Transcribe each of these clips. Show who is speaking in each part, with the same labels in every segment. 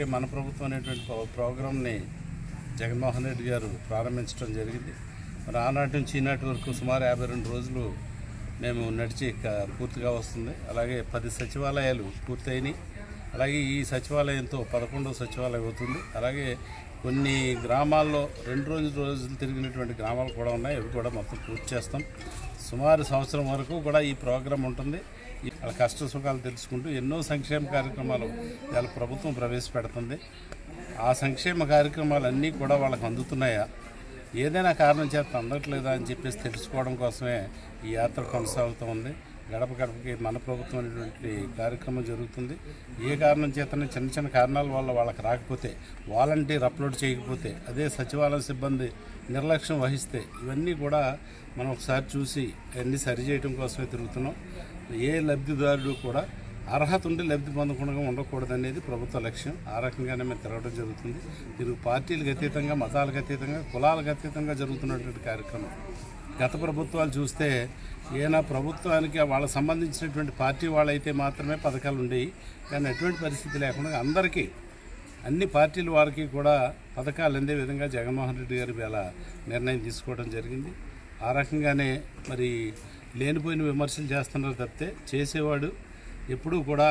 Speaker 1: గడపకి మన ప్రభుత్వం అనేటువంటి ప్రో- ప్రోగ్రామ్ని జగన్మోహన్ రెడ్డి గారు ప్రారంభించడం జరిగింది మరి ఆనాటి నుంచి ఈనాటి వరకు సుమారు యాభై రెండు రోజులు మేము నడిచి ఇక పూర్తిగా వస్తుంది అలాగే పది సచివాలయాలు పూర్తయినాయి అలాగే ఈ సచివాలయంతో పదకొండవ సచివాలయం అవుతుంది అలాగే కొన్ని గ్రామాల్లో రెండు రోజులు రోజులు తిరిగినటువంటి గ్రామాలు కూడా ఉన్నాయి అవి కూడా మొత్తం పూర్తి చేస్తాం సుమారు సంవత్సరం వరకు కూడా ఈ ప్రోగ్రాం ఉంటుంది ఈ వాళ్ళ కష్ట సుఖాలు తెలుసుకుంటూ ఎన్నో సంక్షేమ కార్యక్రమాలు ఇవాళ ప్రభుత్వం ప్రవేశపెడుతుంది ఆ సంక్షేమ కార్యక్రమాలన్నీ కూడా వాళ్ళకి అందుతున్నాయా ఏదైనా కారణం చేత అందట్లేదా అని చెప్పేసి తెలుసుకోవడం కోసమే ఈ యాత్ర కొనసాగుతూ ఉంది గడప గడపకి మన ప్రభుత్వం అనేటువంటి కార్యక్రమం జరుగుతుంది ఏ కారణం చేతనే చిన్న చిన్న కారణాల వల్ల వాళ్ళకి రాకపోతే వాలంటీర్ అప్లోడ్ చేయకపోతే అదే సచివాలయ సిబ్బంది నిర్లక్ష్యం వహిస్తే ఇవన్నీ కూడా మనం ఒకసారి చూసి అన్నీ సరిచేయడం కోసమే తిరుగుతున్నాం ఏ లబ్ధిదారుడు కూడా అర్హత ఉండి లబ్ధి పొందకుండా ఉండకూడదనేది ప్రభుత్వ లక్ష్యం ఆ రకంగానే మేము తిరగడం జరుగుతుంది తిరుగు పార్టీలకు అతీతంగా మతాలకు అతీతంగా కులాలకు అతీతంగా జరుగుతున్నటువంటి కార్యక్రమం గత ప్రభుత్వాలు చూస్తే ఏనా ప్రభుత్వానికి వాళ్ళకి సంబంధించినటువంటి పార్టీ వాళ్ళైతే మాత్రమే పథకాలు ఉండేవి కానీ అటువంటి పరిస్థితి లేకుండా అందరికీ అన్ని పార్టీల వారికి కూడా పథకాలు అందే విధంగా జగన్మోహన్ రెడ్డి గారు వేళ నిర్ణయం తీసుకోవడం జరిగింది ఆ రకంగానే మరి లేనిపోయిన విమర్శలు చేస్తున్నారు తప్పితే చేసేవాడు ఎప్పుడూ కూడా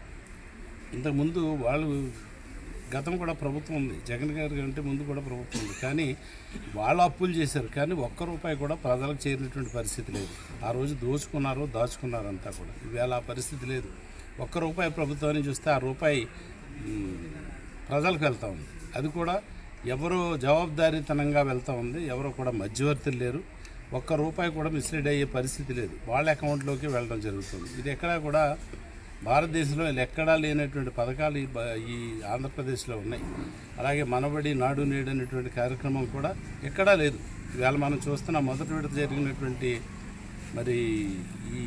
Speaker 1: ఇంతకుముందు వాళ్ళు గతం కూడా ప్రభుత్వం ఉంది జగన్ గారి కంటే ముందు కూడా ప్రభుత్వం ఉంది కానీ వాళ్ళు అప్పులు చేశారు కానీ ఒక్క రూపాయి కూడా ప్రజలకు చేరినటువంటి పరిస్థితి లేదు ఆ రోజు దోచుకున్నారు దాచుకున్నారు అంతా కూడా ఈవేళ ఆ పరిస్థితి లేదు ఒక్క రూపాయి ప్రభుత్వాన్ని చూస్తే ఆ రూపాయి మ్, ప్రజలకు వెళ్తూ ఉంది అది కూడా ఎవరు జవాబుదారీతనంగా వెళ్తూ ఉంది ఎవరు కూడా మధ్యవర్తులు లేరు ఒక్క రూపాయి కూడా మిస్లీడ్ అయ్యే పరిస్థితి లేదు వాళ్ళ అకౌంట్లోకి వెళ్ళడం జరుగుతుంది ఇది ఎక్కడా కూడా భారతదేశంలో ఎక్కడా లేనటువంటి పథకాలు ఈ బ- ఈ ఆంధ్రప్రదేశ్లో ఉన్నాయి అలాగే మనబడి నాడు నేడు అనేటువంటి కార్యక్రమం కూడా ఎక్కడా లేదు ఇవాళ మనం చూస్తున్న మొదటి విడత జరిగినటువంటి మరి ఈ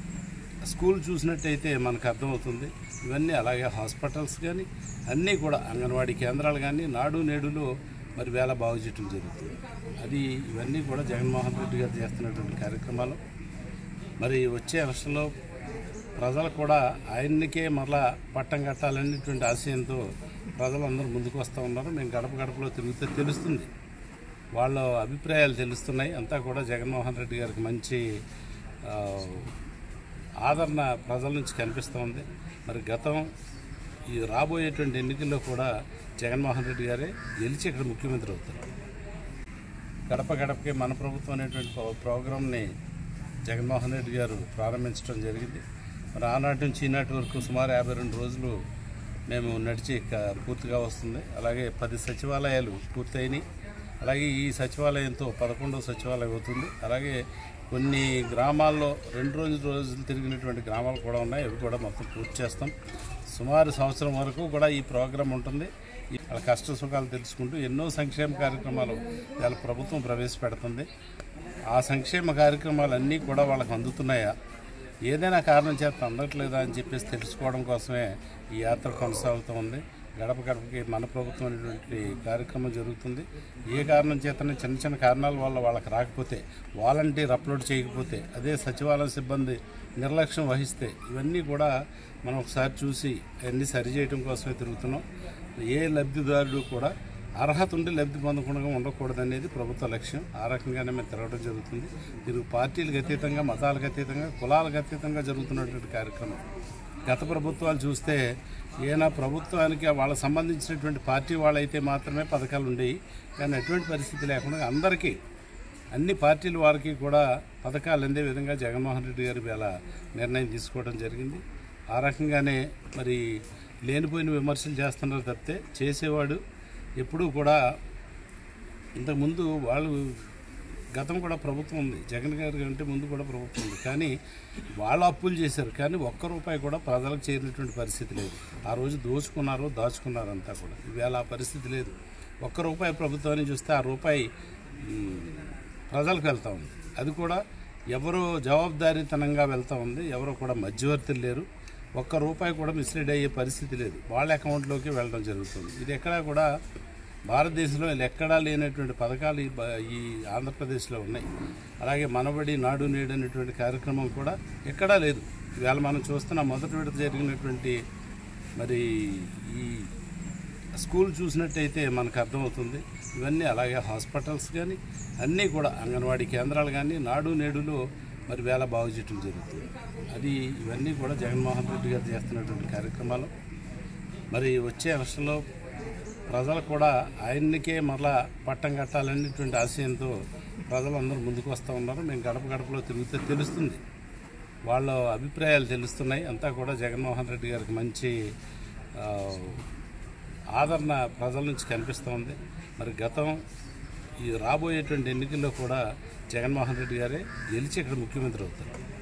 Speaker 1: స్కూల్ చూసినట్టయితే మనకు అర్థమవుతుంది ఇవన్నీ అలాగే హాస్పిటల్స్ కానీ అన్నీ కూడా అంగన్వాడీ కేంద్రాలు కానీ నాడు నేడులో మరి వేళ బాగు చేయటం జరుగుతుంది అది ఇవన్నీ కూడా జగన్మోహన్ రెడ్డి గారు చేస్తున్నటువంటి కార్యక్రమాలు మరి వచ్చే ఎలక్షన్లో ప్రజలు కూడా ఆయనకే మరలా పట్టం కట్టాలనేటువంటి ఆశయంతో ప్రజలందరూ ముందుకు వస్తూ ఉన్నారు మేము గడప గడపలో తిరిగితే తెలుస్తుంది వాళ్ళ అభిప్రాయాలు తెలుస్తున్నాయి అంతా కూడా జగన్మోహన్ రెడ్డి గారికి మంచి ఆ, ఆదరణ ప్రజల నుంచి కనిపిస్తూ ఉంది మరి గతం ఈ రాబోయేటువంటి ఎన్నికల్లో కూడా జగన్మోహన్ రెడ్డి గారే గెలిచి ఇక్కడ ముఖ్యమంత్రి అవుతారు గడప గడపకి మన ప్రభుత్వం అనేటువంటి ప్రో- ప్రోగ్రామ్ని జగన్మోహన్ రెడ్డి గారు ప్రారంభించడం జరిగింది మరి ఆనాటి నుంచి ఈనాటి వరకు సుమారు యాభై రెండు రోజులు మేము నడిచి ఇక పూర్తిగా వస్తుంది అలాగే పది సచివాలయాలు పూర్తయినాయి అలాగే ఈ సచివాలయంతో పదకొండవ సచివాలయం అవుతుంది అలాగే కొన్ని గ్రామాల్లో రెండు రోజులు రోజులు తిరిగినటువంటి గ్రామాలు కూడా ఉన్నాయి అవి కూడా మొత్తం పూర్తి చేస్తాం సుమారు సంవత్సరం వరకు కూడా ఈ ప్రోగ్రాం ఉంటుంది ఈ వాళ్ళ కష్ట సుఖాలు తెలుసుకుంటూ ఎన్నో సంక్షేమ కార్యక్రమాలు ఇవాళ ప్రభుత్వం ప్రవేశపెడుతుంది ఆ సంక్షేమ కార్యక్రమాలన్నీ కూడా వాళ్ళకి అందుతున్నాయా ఏదైనా కారణం చేత అందట్లేదా అని చెప్పేసి తెలుసుకోవడం కోసమే ఈ యాత్ర కొనసాగుతూ ఉంది గడప గడపకి మన ప్రభుత్వం అనేటువంటి కార్యక్రమం జరుగుతుంది ఏ కారణం చేతనే చిన్న చిన్న కారణాల వల్ల వాళ్ళకి రాకపోతే వాలంటీర్ అప్లోడ్ చేయకపోతే అదే సచివాలయ సిబ్బంది నిర్లక్ష్యం వహిస్తే ఇవన్నీ కూడా మనం ఒకసారి చూసి అన్నీ సరిచేయడం కోసమే తిరుగుతున్నాం ఏ లబ్ధిదారుడు కూడా అర్హత ఉండి లబ్ధి పొందకుండా ఉండకూడదనేది ప్రభుత్వ లక్ష్యం ఆ రకంగానే మేము తిరగడం జరుగుతుంది తిరుగు పార్టీలకు అతీతంగా మతాలకు అతీతంగా కులాలకు అతీతంగా జరుగుతున్నటువంటి కార్యక్రమం గత ప్రభుత్వాలు చూస్తే ఏనా ప్రభుత్వానికి వాళ్ళకి సంబంధించినటువంటి పార్టీ వాళ్ళైతే మాత్రమే పథకాలు ఉండేవి కానీ అటువంటి పరిస్థితి లేకుండా అందరికీ అన్ని పార్టీల వారికి కూడా పథకాలు అందే విధంగా జగన్మోహన్ రెడ్డి గారు వేళ నిర్ణయం తీసుకోవడం జరిగింది ఆ రకంగానే మరి లేనిపోయిన విమర్శలు చేస్తున్నారు తప్పితే చేసేవాడు ఎప్పుడూ కూడా ఇంతకుముందు వాళ్ళు గతం కూడా ప్రభుత్వం ఉంది జగన్ గారి కంటే ముందు కూడా ప్రభుత్వం ఉంది కానీ వాళ్ళు అప్పులు చేశారు కానీ ఒక్క రూపాయి కూడా ప్రజలకు చేరినటువంటి పరిస్థితి లేదు ఆ రోజు దోచుకున్నారు దాచుకున్నారు అంతా కూడా ఈవేళ ఆ పరిస్థితి లేదు ఒక్క రూపాయి ప్రభుత్వాన్ని చూస్తే ఆ రూపాయి మ్, ప్రజలకు వెళ్తూ ఉంది అది కూడా ఎవరు జవాబుదారీతనంగా వెళ్తూ ఉంది ఎవరు కూడా మధ్యవర్తులు లేరు ఒక్క రూపాయి కూడా మిస్లీడ్ అయ్యే పరిస్థితి లేదు వాళ్ళ అకౌంట్లోకి వెళ్ళడం జరుగుతుంది ఇది ఎక్కడా కూడా భారతదేశంలో ఎక్కడా లేనటువంటి పథకాలు ఈ బ- ఈ ఆంధ్రప్రదేశ్లో ఉన్నాయి అలాగే మనబడి నాడు నేడు అనేటువంటి కార్యక్రమం కూడా ఎక్కడా లేదు ఇవాళ మనం చూస్తున్న మొదటి విడత జరిగినటువంటి మరి ఈ స్కూల్ చూసినట్టయితే మనకు అర్థమవుతుంది ఇవన్నీ అలాగే హాస్పిటల్స్ కానీ అన్నీ కూడా అంగన్వాడీ కేంద్రాలు కానీ నాడు నేడులో మరి వేళ బాగు చేయటం జరుగుతుంది అది ఇవన్నీ కూడా జగన్మోహన్ రెడ్డి గారు చేస్తున్నటువంటి కార్యక్రమాలు మరి వచ్చే వర్షంలో ప్రజలు కూడా ఆయనకే మరలా పట్టం కట్టాలనేటువంటి ఆశయంతో ప్రజలందరూ ముందుకు వస్తూ ఉన్నారు మేము గడప గడపలో తిరిగితే తెలుస్తుంది వాళ్ళ అభిప్రాయాలు తెలుస్తున్నాయి అంతా కూడా జగన్మోహన్ రెడ్డి గారికి మంచి ఆ, ఆదరణ ప్రజల నుంచి కనిపిస్తూ ఉంది మరి గతం ఈ రాబోయేటువంటి ఎన్నికల్లో కూడా జగన్మోహన్ రెడ్డి గారే గెలిచి ఇక్కడ ముఖ్యమంత్రి అవుతారు